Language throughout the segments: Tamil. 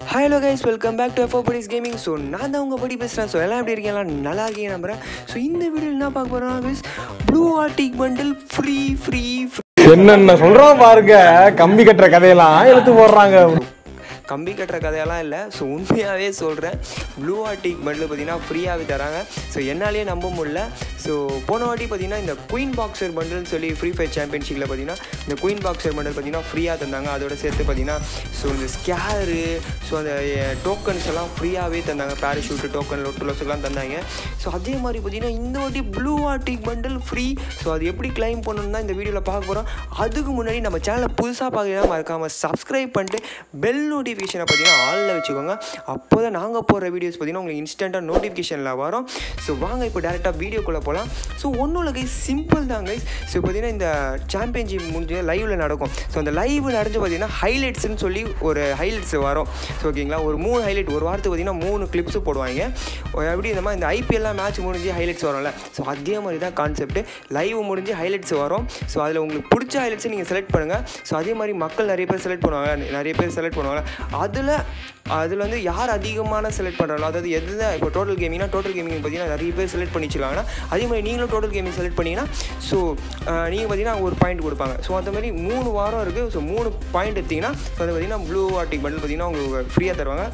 hello guys welcome back to எஃபோ படிஸ் கேமிங் ஸோ நான் தான் உங்கள் படி பேசுகிறேன் ஸோ எல்லாம் எப்படி இருக்கீங்களா நல்லா இருக்கீங்க நம்புறேன் ஸோ இந்த வீடியோ என்ன பார்க்க போகிறோம் guys blue Arctic bundle free free என்னென்ன சொல்றோம் பாருங்க கம்பி கட்டுற கதையெல்லாம் எடுத்து போடுறாங்க கம்பி கட்டுற கதையெல்லாம் இல்லை ஸோ உண்மையாகவே சொல்கிறேன் ப்ளூ ஆர்டிக் பண்டில் பார்த்தீங்கன்னா ஃப்ரீயாகவே தராங்க ஸோ என்னாலேயே நம்ப முடியல ஸோ போன வாட்டி பார்த்தீங்கன்னா இந்த குயின் பாக்ஸர் பண்டில்னு சொல்லி ஃப்ரீ ஃபயர் சாம்பியன்ஷிப்பில் பார்த்தீங்கன்னா இந்த குயின் பாக்ஸர் பண்டில் பார்த்தீங்கன்னா ஃப்ரீயாக தந்தாங்க அதோட சேர்த்து பார்த்தீங்கன்னா ஸோ இந்த ஸ்கேரு ஸோ அந்த டோக்கன்ஸ் எல்லாம் ஃப்ரீயாகவே தந்தாங்க பேராஷூட்டு டோக்கன் லொட்டுலோஸ்லாம் தந்தாங்க ஸோ அதே மாதிரி பார்த்தீங்கன்னா இந்த வாட்டி blue Arctic bundle free so அது எப்படி கிளைம் பண்ணணும் தான் இந்த வீடியோவில் பார்க்க போகிறோம் அதுக்கு முன்னாடி நம்ம சேனலை புதுசாக பார்க்கலாம் மறக்காமல் சப்ஸ்கிரைப் பண்ணிட்டு பெல் நோட்டிஃபிகேஷனை பார்த்தீங்கன்னா ஆளில் வச்சுக்கோங்க அப்போ தான் நாங்கள் போடுற வீடியோஸ் பார்த்தீங்கன்னா உங்களுக்கு இன்ஸ்டண்ட்டாக நோட்டிஃபிகேஷனில் வரும் ஸோ வாங்க இப்போ டேரெக்டாக வீடியோக்குள்ளே போகலாம் ஸோ ஒன்றும் இல்லை கைஸ் சிம்பிள் தான் கைஸ் ஸோ பார்த்தீங்கன்னா இந்த சாம்பியன்ஷிப் முடிஞ்சு லைவில் நடக்கும் ஸோ அந்த லைவ் நடந்து பார்த்தீங்கன்னா ஹைலைட்ஸ்னு சொல்லி ஒரு ஹைலைட்ஸ் வரும் ஸோ ஓகேங்களா ஒரு மூணு ஹைலைட் ஒரு வாரத்துக்கு பார்த்தீங்கன்னா மூணு கிளிப்ஸு போடுவாங்க எப்படி இந்த மாதிரி இந்த ஐபிஎல்லாம் மேட்ச் முடிஞ்சு ஹைலைட்ஸ் வரும்ல ஸோ அதே மாதிரி தான் கான்செப்ட் லைவ் முடிஞ்சு ஹைலைட்ஸ் வரும் ஸோ அதில் உங்களுக்கு பிடிச்ச ஹைலைட்ஸை நீங்கள் செலக்ட் பண்ணுங்கள் ஸோ அதே மாதிரி மக்கள் நிறைய பேர் செலக்ட் பண்ணுவாங்க நிறைய பேர் செலக்ட் பண்ணுவாங்க அதில் அதில் வந்து யார் அதிகமான செலக்ட் பண்ணுறாங்களோ அதாவது எது இப்போ டோட்டல் கேமிங்னா டோட்டல் கேமிங் பார்த்தீங்கன்னா நிறைய பேர் செலக்ட் பண்ணி வச்சுருக்காங்கன்னா அதே மாதிரி நீங்களும் டோட்டல் கேமிங் செலக்ட் பண்ணிங்கன்னா ஸோ நீங்கள் பார்த்தீங்கன்னா ஒரு பாயிண்ட் கொடுப்பாங்க ஸோ அந்த மாதிரி மூணு வாரம் இருக்குது ஸோ மூணு பாயிண்ட் எடுத்திங்கன்னா ஸோ அது பார்த்தீங்கன்னா ப்ளூ ஆர்டிக் பண்டில் பார்த்தீங்கன்னா உங்களுக்கு ஃப்ரீயாக தருவாங்க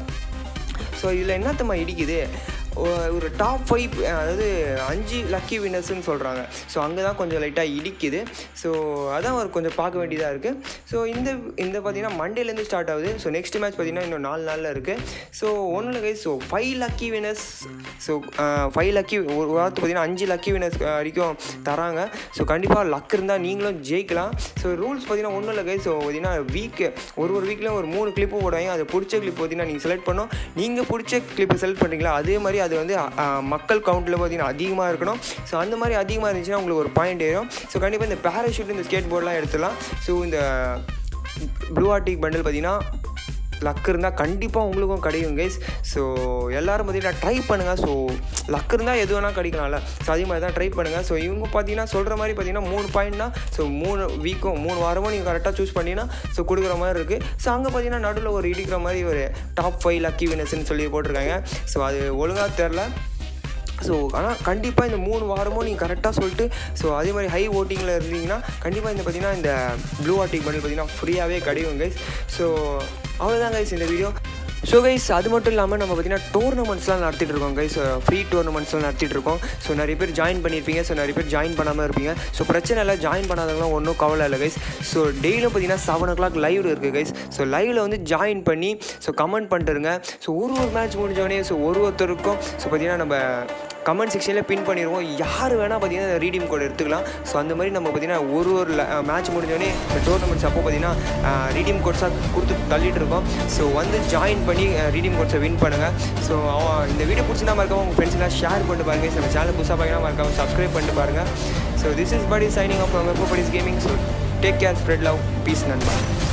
ஸோ இதில் என்னத்தம்மா இடிக்குது ஒ- ஒரு டாப் ஃபைவ் அதாவது அஞ்சு லக்கி வின்னர்ஸ்னு சொல்கிறாங்க ஸோ அங்கே தான் கொஞ்சம் லைட்டாக இடிக்குது ஸோ அதான் ஒரு கொஞ்சம் பார்க்க வேண்டியதாக இருக்குது ஸோ இந்த இந்த பார்த்தீங்கன்னா மண்டேலேருந்து ஸ்டார்ட் ஆகுது ஸோ நெக்ஸ்ட் மேட்ச் பார்த்தீங்கன்னா இன்னும் நாலு நாளில் இருக்குது ஸோ ஒன்றும் இல்லை so five lucky winners so five lucky ஒரு வாரத்துக்கு பார்த்தீங்கன்னா அஞ்சு லக்கி வின்னர்ஸ் வரைக்கும் தராங்க ஸோ கண்டிப்பாக லக் இருந்தால் நீங்களும் ஜெயிக்கலாம் ஸோ ரூல்ஸ் பார்த்தீங்கன்னா ஒன்றும் இல்லை ஸோ பார்த்தீங்கன்னா வீக்கு ஒரு ஒரு வீக்லேயும் ஒரு மூணு கிளிப்பு போடுவாங்க அது பிடிச்ச கிளிப் பார்த்தீங்கன்னா நீங்கள் செலக்ட் பண்ணோம் நீங்கள் பிடிச்ச கிளிப்பை செலக்ட் பண்ணுறீங்களா அதே மாதிரி அது வந்து அ, அ, மக்கள் கவுண்ட்டில் பார்த்தீங்கன்னா அதிகமாக இருக்கணும் ஸோ அந்த மாதிரி அதிகமாக இருந்துச்சுன்னா உங்களுக்கு ஒரு பாயிண்ட் ஏறும் ஸோ கண்டிப்பாக இந்த பேராஷூட் இந்த ஸ்கேட் போர்டெலாம் எடுத்துடலாம் ஸோ இந்த ப்ளூ ஆர்டிக் பண்டில் பார்த்தீங்கன்னா லக் இருந்தால் கண்டிப்பாக உங்களுக்கும் கிடைக்கும் கைஸ் ஸோ எல்லோரும் பார்த்தீங்கன்னா ட்ரை பண்ணுங்கள் ஸோ லக் இருந்தால் எது வேணால் கிடைக்கலாம்ல ஸோ அதே மாதிரி தான் ட்ரை பண்ணுங்கள் ஸோ இவங்க பார்த்தீங்கன்னா சொல்கிற மாதிரி பார்த்தீங்கன்னா மூணு பாயிண்ட்னா ஸோ மூணு வீக்கும் மூணு வாரமும் நீங்கள் கரெக்டாக சூஸ் பண்ணிங்கன்னா ஸோ கொடுக்குற மாதிரி இருக்குது ஸோ அங்கே பார்த்தீங்கன்னா நடுவில் ஒரு இடிக்கிற மாதிரி ஒரு டாப் ஃபைவ் லக்கி வினர்ஸ்னு சொல்லி போட்டிருக்காங்க ஸோ அது ஒழுங்காக தெரில ஸோ ஆனால் கண்டிப்பாக இந்த மூணு வாரமும் நீங்கள் கரெக்டாக சொல்லிட்டு ஸோ அதே மாதிரி ஹை ஓட்டிங்கில் இருந்தீங்கன்னா கண்டிப்பாக இந்த பார்த்தீங்கன்னா இந்த ப்ளூ ஆர்டிக் பண்டில் பார்த்தீங்கன்னா ஃப்ரீயாகவே கிடைக்கும் கைஸ் ஸோ அவ்வளோதான் கைஸ் இந்த வீடியோ ஸோ கைஸ் அது மட்டும் இல்லாமல் நம்ம பார்த்தீங்கன்னா டோர்னமெண்ட்ஸ்லாம் நடத்திட்டு இருக்கோம் கைஸ் ஃப்ரீ டோர்னமெண்ட்ஸ்லாம் நடத்திட்டு இருக்கோம் ஸோ நிறைய பேர் ஜாயின் பண்ணியிருப்பீங்க ஸோ நிறைய பேர் ஜாயின் பண்ணாமல் இருப்பீங்க ஸோ பிரச்சனை இல்லை ஜாயின் பண்ணாதவங்களாம் ஒன்றும் கவலை இல்லை கைஸ் ஸோ டெய்லியும் பார்த்தீங்கன்னா செவன் ஓ கிளாக் லைவ் இருக்குது கைஸ் ஸோ லைவில் வந்து ஜாயின் பண்ணி ஸோ கமெண்ட் பண்ணிட்டுருங்க ஸோ ஒரு ஒரு மேட்ச் முடிஞ்சோடனே ஸோ ஒரு ஒருத்தருக்கும் ஸோ பார்த்தீங்கன்னா நம்ம கமெண்ட் செக்ஷனில் பின் பண்ணிடுவோம் யார் வேணால் பார்த்தீங்கன்னா ரீடிம் கோட் எடுத்துக்கலாம் ஸோ அந்த மாதிரி நம்ம பார்த்தீங்கன்னா ஒரு ஒரு மேட்ச் முடிஞ்சோடனே இந்த டோர்னமெண்ட்ஸ் அப்போ பார்த்தீங்கன்னா ரீடிம் கோட்ஸாக கொடுத்து தள்ளிட்டு இருக்கோம் ஸோ வந்து ஜாயின் பண்ணி ரீடிம் கோட்ஸை வின் பண்ணுங்கள் ஸோ இந்த வீடியோ பிடிச்சிருந்தா மறக்காம உங்கள் ஃப்ரெண்ட்ஸ்லாம் ஷேர் பண்ணிட்டு பாருங்க நம்ம சேனல் புதுசாக பார்த்தீங்கன்னா மறக்காம சப்ஸ்கிரைப் பண்ணிட்டு பாருங்கள் ஸோ திஸ் இஸ் படி சைனிங் ஆஃப் நம்ம படிஸ் gaming so take care spread love peace நண்பா